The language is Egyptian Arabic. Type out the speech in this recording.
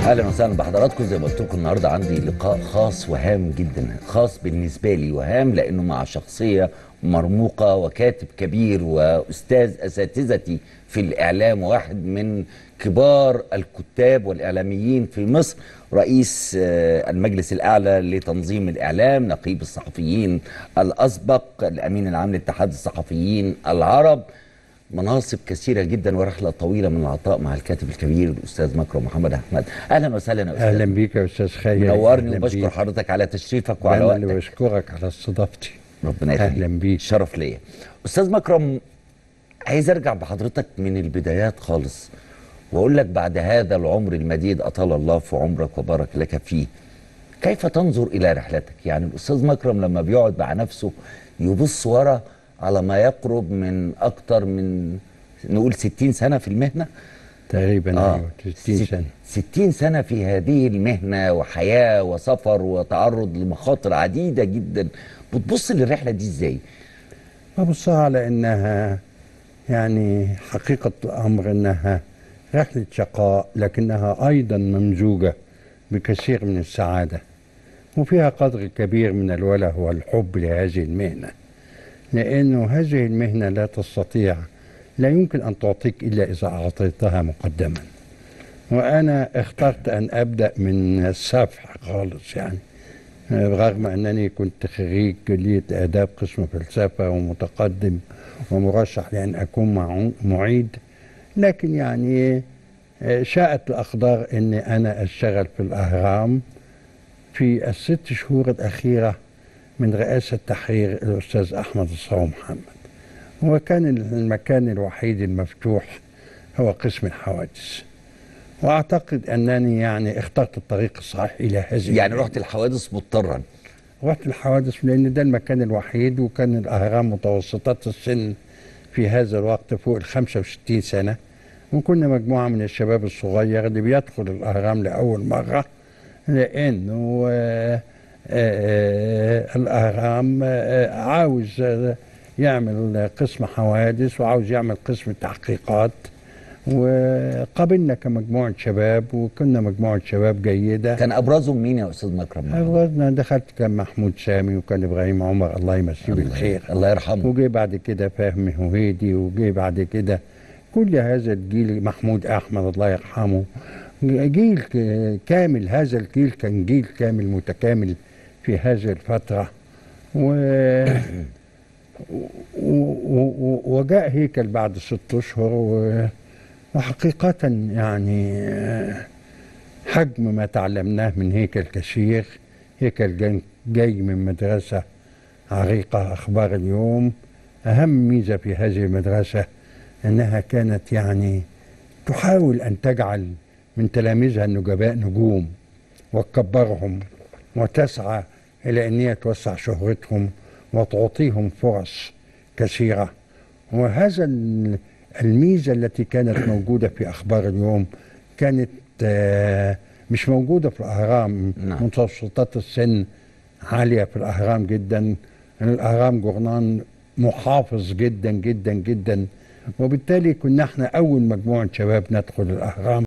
اهلا وسهلا بحضراتكم زي ما قلت لكم النهارده عندي لقاء خاص وهام جدا خاص بالنسبه لي وهام لانه مع شخصيه مرموقه وكاتب كبير واستاذ اساتذتي في الاعلام واحد من كبار الكتاب والاعلاميين في مصر رئيس آه، المجلس الاعلى لتنظيم الاعلام نقيب الصحفيين الاسبق الامين العام لاتحاد الصحفيين العرب مناصب كثيره جدا ورحله طويله من العطاء مع الكاتب الكبير الاستاذ مكرم محمد احمد اهلا وسهلا يا استاذ اهلا بيك يا استاذ خير منورني أهلاً وبشكر بيك. حضرتك على تشريفك وعلى وانا اللي وقتك بشكرك على استضافتي ربنا يخليك أهلاً بيك. شرف ليا استاذ مكرم عايز ارجع بحضرتك من البدايات خالص واقول لك بعد هذا العمر المديد اطال الله في عمرك وبارك لك فيه كيف تنظر الى رحلتك يعني الاستاذ مكرم لما بيقعد مع نفسه يبص ورا على ما يقرب من اكتر من نقول 60 سنه في المهنه تقريبا آه. ايوه 60 ست- سنه 60 سنة في هذه المهنة وحياة وسفر وتعرض لمخاطر عديدة جدا بتبص للرحلة دي ازاي؟ ببصها على انها يعني حقيقه الامر انها رحله شقاء لكنها ايضا ممزوجه بكثير من السعاده وفيها قدر كبير من الوله والحب لهذه المهنه لانه هذه المهنه لا تستطيع لا يمكن ان تعطيك الا اذا اعطيتها مقدما وانا اخترت ان ابدا من السفح خالص يعني رغم انني كنت خريج كليه اداب قسم فلسفه ومتقدم ومرشح لان اكون معو- معيد لكن يعني آه، شاءت الاقدار اني انا اشتغل في الاهرام في الست شهور الاخيره من رئاسه تحرير الاستاذ احمد الصاوي محمد وكان المكان الوحيد المفتوح هو قسم الحوادث واعتقد انني يعني اخترت الطريق الصحيح الى هذه يعني المهنة. رحت الحوادث مضطرا رحت الحوادث لان ده المكان الوحيد وكان الاهرام متوسطات السن في هذا الوقت فوق ال 65 سنه وكنا مجموعه من الشباب الصغير اللي بيدخل الاهرام لاول مره لانه آه، آه، الاهرام آه، عاوز آه، يعمل قسم حوادث وعاوز يعمل قسم تحقيقات وقابلنا كمجموعه شباب وكنا مجموعه شباب جيده كان ابرزهم مين يا استاذ مكرم؟ أغلبنا دخلت كان محمود سامي وكان ابراهيم عمر الله يمسيه بالخير الله يرحمه وجي بعد كده فهمي هويدي وجي بعد كده كل هذا الجيل محمود احمد الله يرحمه جيل ك- كامل هذا الجيل كان جيل كامل متكامل في هذه الفتره و و- و- وجاء هيكل بعد ست اشهر و... وحقيقه يعني آه، حجم ما تعلمناه من هيكل كثير هيكل جاي- جاي من مدرسة عريقة أخبار اليوم أهم ميزة في هذه المدرسة أنها كانت يعني تحاول أن تجعل من تلاميذها النجباء نجوم وتكبرهم وتسعى إلى أن هي توسع شهرتهم وتعطيهم فرص كثيرة وهذا ال- الميزة التي كانت موجودة في أخبار اليوم كانت آه، مش موجودة في الأهرام نعم. متوسطات السن عالية في الأهرام جدا الأهرام جورنان محافظ جدا جدا جدا وبالتالي كنا احنا أول مجموعة شباب ندخل الأهرام